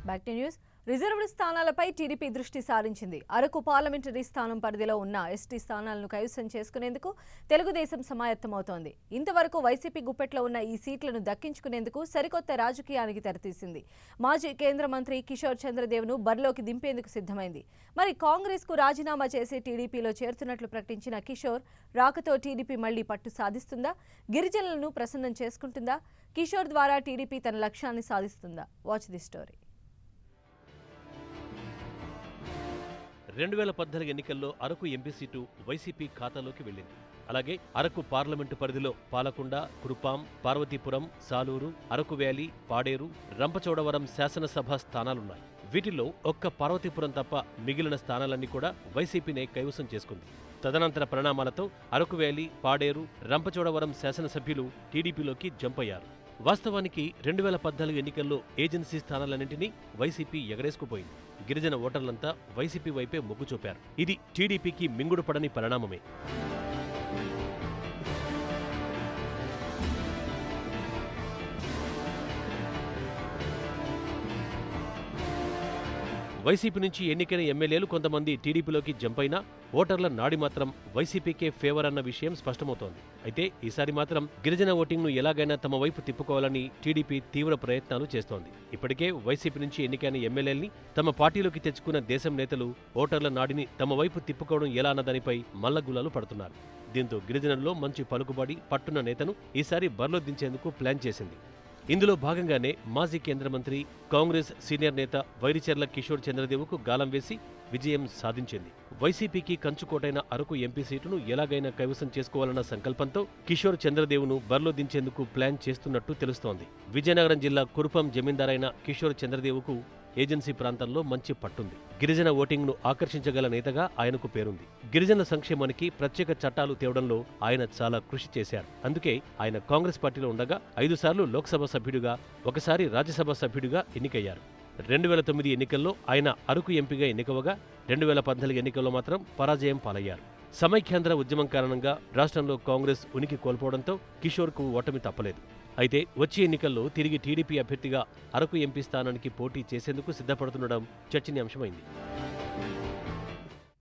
back to news reserved స్థానాలపై TDP దృష్టి సారించింది అరకు పార్లమెంటరీ స్థానం పరిధిలో ఉన్న ఎస్టీ స్థానాలను కైవసం చేసుకునేందుకు తెలుగుదేశం సమాయత్తమవుతోంది ఇంతవరకు వైసీపీ గుప్పెట్లో ఉన్న ఈ సీట్లను దక్కించుకునేందుకు సరికొత్త రాజకీయానికి తెరతీసింది మాజీ కేంద్ర మంత్రి కిషోర్ చంద్రదేవ్ను బరిలోకి దింపేందుకు సిద్ధమైంది మరి కాంగ్రెస్కు రాజీనామా చేసి టీడీపీలో చేరుతున్నట్లు ప్రకటించిన కిషోర్ రాకతో టీడీపీ మళ్లీ పట్టు సాధిస్తుందా గిరిజనులను ప్రసన్నం చేసుకుంటుందా కిషోర్ ద్వారా టీడీపీ తన లక్ష్యాన్ని సాధిస్తుందా వాచ్ ది స్టోరీ రెండు వేల పద్నాలుగు ఎన్నికల్లో అరకు ఎంపీ సీటు వైసీపీ ఖాతాలోకి వెళ్ళింది అలాగే అరకు పార్లమెంటు పరిధిలో పాలకొండ కురుపాం పార్వతీపురం సాలూరు అరకు వ్యాలీ పాడేరు రంపచోడవరం శాసనసభ స్థానాలున్నాయి వీటిల్లో ఒక్క పార్వతీపురం తప్ప మిగిలిన స్థానాలన్నీ కూడా వైసీపీనే కైవసం చేసుకుంది తదనంతర పరిణామాలతో అరకు వ్యాలీ పాడేరు రంపచోడవరం శాసనసభ్యులు టీడీపీలోకి జంప్ అయ్యారు వాస్తవానికి రెండు వేల పద్నాలుగు ఎన్నికల్లో ఏజెన్సీ స్థానాలన్నింటినీ వైసీపీ ఎగరేసుకుపోయింది గిరిజన ఓటర్లంతా వైసీపీ వైపే మొగ్గు చూపారు ఇది టీడీపీకి మింగుడు పడని పరిణామమే వైసీపీ నుంచి ఎన్నికైన ఎమ్మెల్యేలు కొంతమంది టీడీపీలోకి జంప్ అయినా ఓటర్ల నాడి మాత్రం వైసీపీకే ఫేవర్ అన్న విషయం స్పష్టమవుతోంది అయితే ఈసారి మాత్రం గిరిజన ఓటింగ్ను ఎలాగైనా తమ వైపు తిప్పుకోవాలని టీడీపీ తీవ్ర ప్రయత్నాలు చేస్తోంది ఇప్పటికే వైసీపీ నుంచి ఎన్నికైన ఎమ్మెల్యేల్ని తమ పార్టీలోకి తెచ్చుకున్న దేశం నేతలు ఓటర్ల నాడిని తమ వైపు తిప్పుకోవడం ఎలా అన్నదానిపై మల్లగులాలు పడుతున్నారు దీంతో గిరిజనుల్లో మంచి పలుకుబడి పట్టున్న నేతను ఈసారి బరిలో దించేందుకు ప్లాన్ చేసింది ఇందులో భాగంగానే మాజీ కేంద్ర మంత్రి కాంగ్రెస్ సీనియర్ నేత వైరిచెర్ల కిషోర్ చంద్రదేవుకు గాలం వేసి విజయం సాధించింది వైసీపీకి కంచుకోటైన అరకు ఎంపీ సీటును ఎలాగైనా కైవసం చేసుకోవాలన్న సంకల్పంతో కిషోర్ చంద్రదేవును బరిలో దించేందుకు ప్లాన్ చేస్తున్నట్టు తెలుస్తోంది విజయనగరం జిల్లా కురుపం జమీందారైన కిషోర్ చంద్రదేవుకు ఏజెన్సీ ప్రాంతంలో మంచి పట్టుంది గిరిజన ఓటింగ్ను ఆకర్షించగల నేతగా ఆయనకు పేరుంది గిరిజన సంక్షేమానికి ప్రత్యేక చట్టాలు తేవడంలో ఆయన చాలా కృషి చేశారు అందుకే ఆయన కాంగ్రెస్ పార్టీలో ఉండగా ఐదు సార్లు లోక్సభ సభ్యుడిగా ఒకసారి రాజ్యసభ సభ్యుడిగా ఎన్నికయ్యారు రెండు వేల తొమ్మిది ఎన్నికల్లో ఆయన అరకు ఎంపీగా ఎన్నికవగా రెండు వేల పద్నాలుగు ఎన్నికల్లో మాత్రం పరాజయం పాలయ్యారు సమైఖ్యాంధ్ర ఉద్యమం కారణంగా రాష్ట్రంలో కాంగ్రెస్ ఉనికి కోల్పోవడంతో కిషోర్కు ఓటమి తప్పలేదు అయితే వచ్చే ఎన్నికల్లో తిరిగి టీడీపీ అభ్యర్థిగా అరకు ఎంపీ స్థానానికి పోటీ చేసేందుకు సిద్ధపడుతుండడం చర్చనీయాంశమైంది